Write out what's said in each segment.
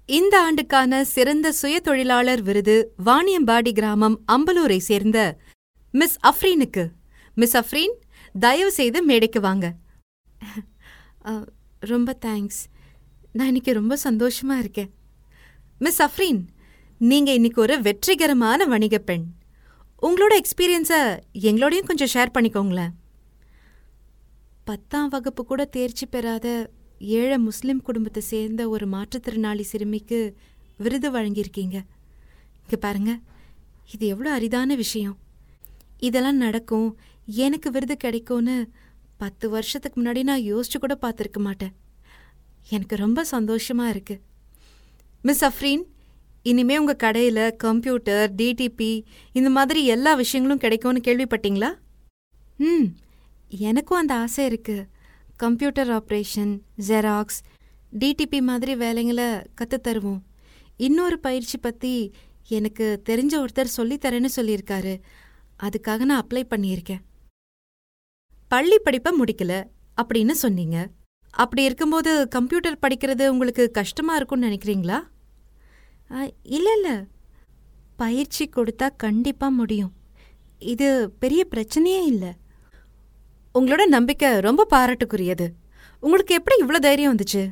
இந்த ஆண்டுக்கான சிறந்த சுய தொழிலாளர் விருது வாணியம்பாடி கிராமம் அம்பலூரை சேர்ந்த மிஸ் அஃப்ரீனுக்கு மிஸ் அஃப்ரீன் தயவு செய்து மேடைக்கு வாங்க அஹ், ரொம்ப தேங்க்ஸ் நான் இன்னைக்கு ரொம்ப சந்தோஷமா இருக்கேன் மிஸ் அஃப்ரீன் நீங்க இன்னைக்கு ஒரு வெற்றிகரமான வணிகப் பெண் உங்களோட எக்ஸ்பீரியன்ஸை எங்களோடையும் கொஞ்சம் ஷேர் பண்ணிக்கோங்களேன் பத்தாம் வகுப்பு கூட தேர்ச்சி பெறாத ஏழை முஸ்லிம் குடும்பத்தை சேர்ந்த ஒரு மாற்றுத்திறனாளி சிறுமிக்கு விருது வழங்கியிருக்கீங்க இங்க பாருங்க இது எவ்வளோ அரிதான விஷயம் இதெல்லாம் நடக்கும் எனக்கு விருது கிடைக்கும்னு பத்து வருஷத்துக்கு முன்னாடி நான் யோசிச்சு கூட பார்த்துருக்க மாட்டேன் எனக்கு ரொம்ப சந்தோஷமா இருக்கு மிஸ் அஃப்ரீன் இனிமே உங்க கடையில கம்ப்யூட்டர் டிடிபி இந்த மாதிரி எல்லா விஷயங்களும் கிடைக்கும்னு கேள்விப்பட்டீங்களா ம் எனக்கும் அந்த ஆசை இருக்கு கம்ப்யூட்டர் ஆப்ரேஷன் ஜெராக்ஸ் டிடிபி மாதிரி வேலைங்களை கற்றுத் தருவோம் இன்னொரு பயிற்சி பற்றி எனக்கு தெரிஞ்ச ஒருத்தர் சொல்லித்தரேன்னு சொல்லியிருக்காரு அதுக்காக நான் அப்ளை பண்ணியிருக்கேன் பள்ளி படிப்பை முடிக்கல அப்படின்னு சொன்னீங்க அப்படி இருக்கும்போது கம்ப்யூட்டர் படிக்கிறது உங்களுக்கு கஷ்டமா இருக்கும்னு நினைக்கிறீங்களா ஆ, இல்ல இல்ல பயிற்சி கொடுத்தா கண்டிப்பா முடியும் இது பெரிய பிரச்சனையே இல்லை உங்களோட நம்பிக்கை ரொம்ப பாராட்டுக்குரியது உங்களுக்கு எப்படி இவ்வளோ தைரியம் வந்துச்சு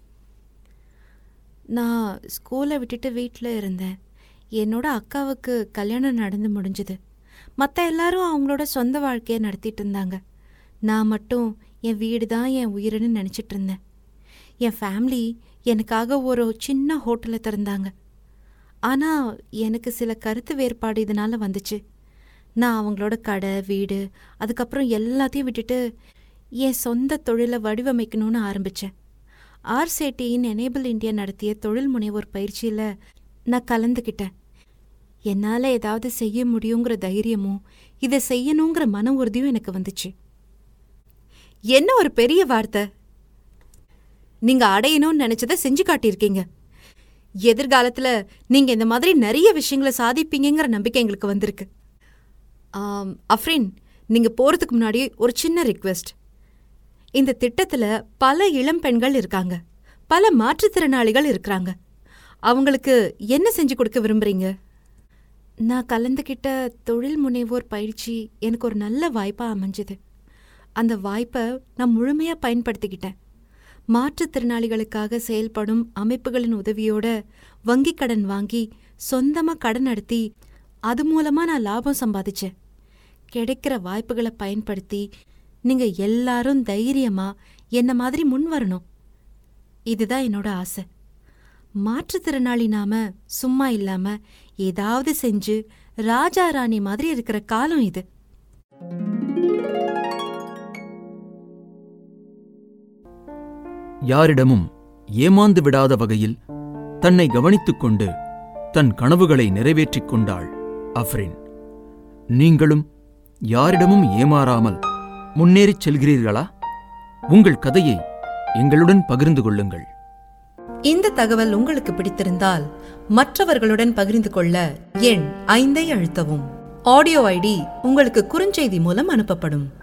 நான் ஸ்கூலை விட்டுட்டு வீட்டில் இருந்தேன் என்னோட அக்காவுக்கு கல்யாணம் நடந்து முடிஞ்சுது மற்ற எல்லாரும் அவங்களோட சொந்த வாழ்க்கையை நடத்திட்டு இருந்தாங்க நான் மட்டும் என் வீடு தான் என் உயிர்னு நினச்சிட்டு இருந்தேன் என் ஃபேமிலி எனக்காக ஒரு சின்ன ஹோட்டலை திறந்தாங்க ஆனால் எனக்கு சில கருத்து வேறுபாடு இதனால வந்துச்சு நான் அவங்களோட கடை வீடு அதுக்கப்புறம் எல்லாத்தையும் விட்டுட்டு என் சொந்த தொழிலை வடிவமைக்கணும்னு ஆரம்பித்தேன் ஆர்சேட்டியின் எனேபிள் இந்தியா நடத்திய தொழில் முனைவோர் பயிற்சியில் நான் கலந்துக்கிட்டேன் என்னால் ஏதாவது செய்ய முடியுங்கிற தைரியமும் இதை செய்யணுங்கிற மன உறுதியும் எனக்கு வந்துச்சு என்ன ஒரு பெரிய வார்த்தை நீங்க அடையணும்னு நினைச்சதை செஞ்சு காட்டியிருக்கீங்க எதிர்காலத்துல நீங்க இந்த மாதிரி நிறைய விஷயங்களை சாதிப்பீங்கங்கிற நம்பிக்கை எங்களுக்கு வந்திருக்கு ஆம், அஃப்ரின் நீங்க போறதுக்கு முன்னாடி ஒரு சின்ன ரிக்வெஸ்ட் இந்த திட்டத்துல பல இளம் பெண்கள் இருக்காங்க பல மாற்றுத்திறனாளிகள் இருக்கிறாங்க அவங்களுக்கு என்ன செஞ்சு கொடுக்க விரும்புறீங்க நான் கலந்துக்கிட்ட தொழில் முனைவோர் பயிற்சி எனக்கு ஒரு நல்ல வாய்ப்பா அமைஞ்சது அந்த வாய்ப்பை நான் முழுமையா பயன்படுத்திக்கிட்டேன் மாற்றுத்திறனாளிகளுக்காக செயல்படும் அமைப்புகளின் உதவியோட வங்கிக் கடன் வாங்கி சொந்தமா கடன் நடத்தி அது மூலமா நான் லாபம் சம்பாதிச்சேன் கிடைக்கிற வாய்ப்புகளை பயன்படுத்தி நீங்க எல்லாரும் தைரியமா என்ன மாதிரி முன் வரணும் இதுதான் என்னோட ஆசை மாற்றுத்திறனாளி நாம சும்மா இல்லாம ஏதாவது செஞ்சு ராஜா ராணி மாதிரி இருக்கிற காலம் இது யாரிடமும் ஏமாந்து விடாத வகையில் தன்னை கவனித்துக் கொண்டு தன் கனவுகளை நிறைவேற்றிக் கொண்டாள் அஃப்ரின் நீங்களும் யாரிடமும் ஏமாறாமல் முன்னேறிச் செல்கிறீர்களா உங்கள் கதையை எங்களுடன் பகிர்ந்து கொள்ளுங்கள் இந்த தகவல் உங்களுக்கு பிடித்திருந்தால் மற்றவர்களுடன் பகிர்ந்து கொள்ள எண் ஐந்தை அழுத்தவும் ஆடியோ ஐடி உங்களுக்கு குறுஞ்செய்தி மூலம் அனுப்பப்படும்